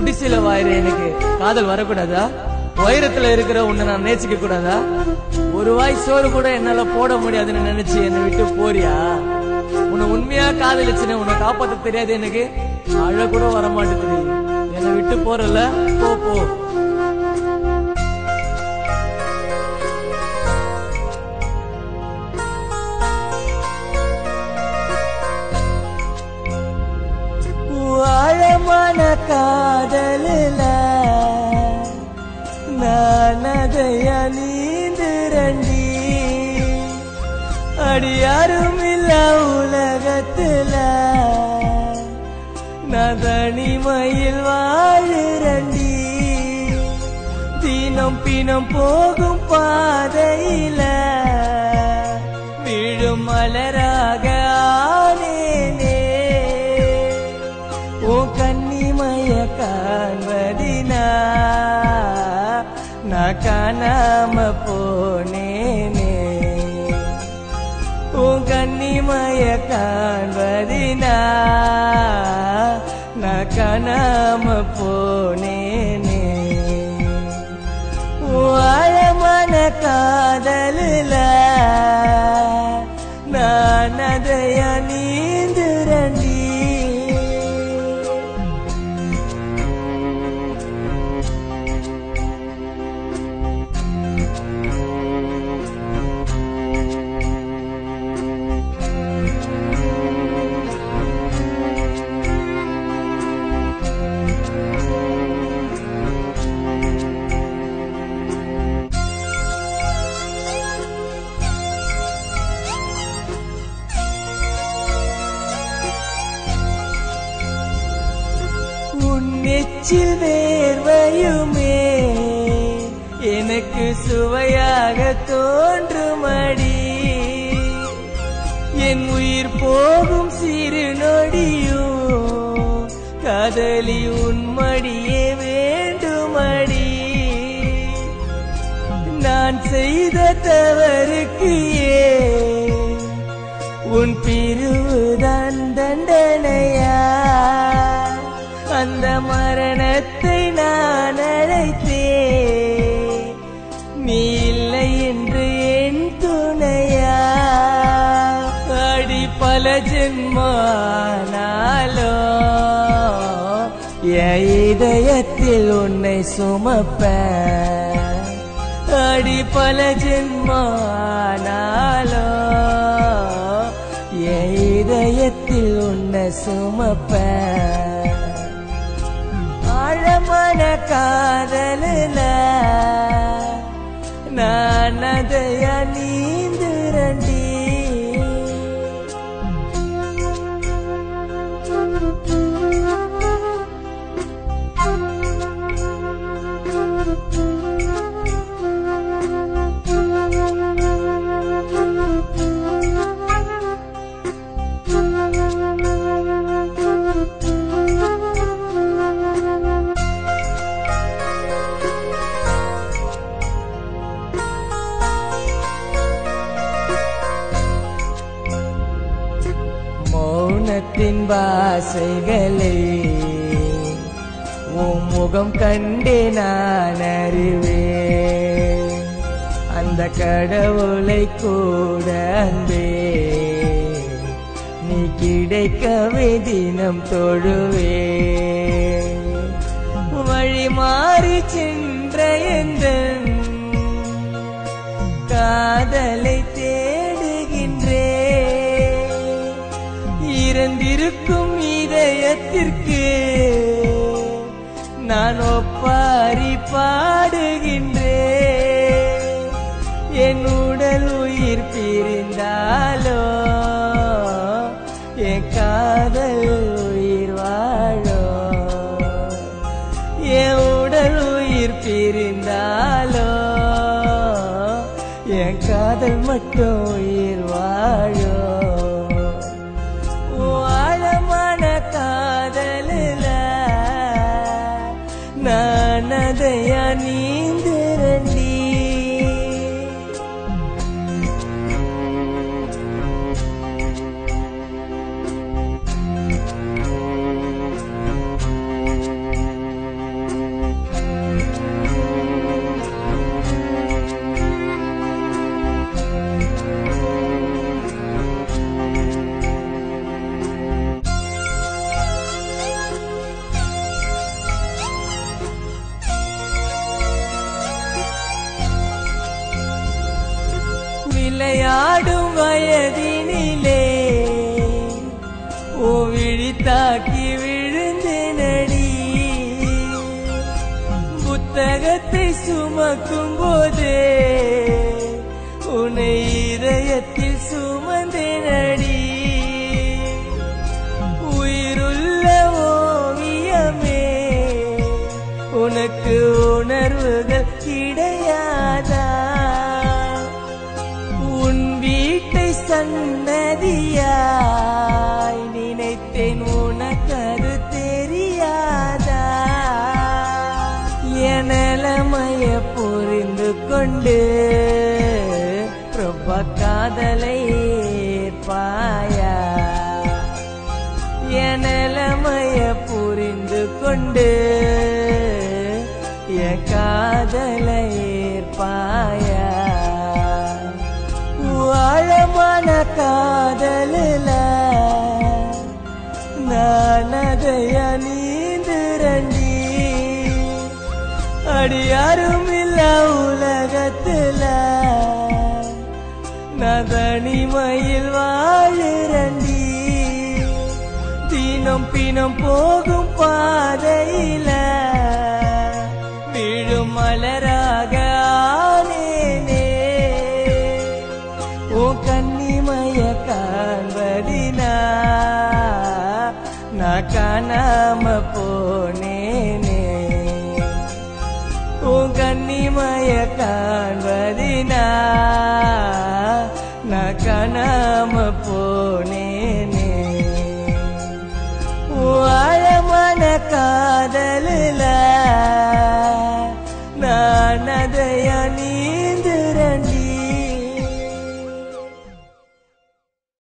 குடிசையில வாயிற எனக்கு காதல் வரக்கூடாதா உயரத்துல இருக்கிற உன்னை நான் நேசிக்க கூடாதா ஒரு வாய் சோறு கூட என்னால போட முடியாதுன்னு நினைச்சு என்னை விட்டு போறியா உன்னை உண்மையா காதலிச்சுன்னு உன்னை காப்பாத்த தெரியாது எனக்கு அழ கூட வர மாட்டேங்குது என்னை விட்டு போறல போ போ ஆழமான காதலில் நான் அதைய நீந்துரண்டி அடி யாரும் இல்ல உலகத்துல நான் தனிமையில் வாழுரண்டி தினம் பினம் போகும் பாதையில விழும் மலராக ஆனேனே ஓ கன்னிமய காண்பதினா நான் காணாம போனேனே ஓ கன்னிமய காண்பதினா நான் காணாம போனேனே ஓ ஆழமான காதலில் நான் அதைய நீந்துரண்டி உன் நெச்சில் வேர்வையுமே எனக்கு சுவையாக தோன்றுமடி என் உயிர் போகும் சிறு நொடியும் காதலி உன்மடியே வேண்டுமடி நான் செய்த தவறுக்கு ஏன் உன் பிரிவுதான் தண்டனையா அந்த மரணத்தை நான் அழைத்தேன் நீ இல்லை என்று என் துணையா அடி பல ஜென்மானாலோ என் இதயத்தில் உன்னை சுமப்பேன் அடி பல ஜென்மானாலோ என் இதயத்தில் உன்னை சுமப்பேன் ஆழமான காதலில் நான் அதைய நீந்துரண்டி மௌனத்தின் வாசைகளே உன் முகம் கண்டே நான் அறிவேன் அந்த கடவுளை கூட அன்பே நீ கிடைக்கவே தினம் தொழுவே வழி மாறி சென்ற எந்தன் காதலை தேடுகின்றே இறந்திருக்கும் இதயத்திற்கு நான் ஒப்பாரி பாடுகின்றே என் உடல் உயிர் பிரிந்தாலோ என் காதல் உயிர் வாழோ என் உடல் உயிர் பிரிந்தாலோ என் காதல் மட்டும் உயிர் வாழோ ஆழமான காதலில் நான் அதையா நீந்திரண்டி விழித்தாக்கி விழுந்தேனடி புத்தகத்தை சுமக்கும் போதே உன்னை இதயத்தில் சுமந்தேனடி உயிருள்ள ஓவியமே உனக்கு உணர்வுகள் கிடையாதா உன் வீட்டை சன்னதியாய் நினைத்தேன் உனக்கு அது தெரியாதா என் நிலைமைய புரிந்து கொண்டு ரொம்ப காதலை பாயா என் நிலைமைய புரிந்து கொண்டு என் காதலை ஏற்பாயா ஆழமான காதலில் நான் அதைய நீந்துரண்டி அடி யாரும் இல்ல உலகத்துல நான் தனிமையில் வாழுறண்டி தினம் பினம் போகும் பாதையில விழும் மலராக ஆனேனே உன் கண்ணிமைய காண்பதினா நான் காணாம போனேனே உன் கண்ணிமைய காண்பதினா நான் காணாம போனேனே உன் ஆழமான காதலில் நான் அதைய நீ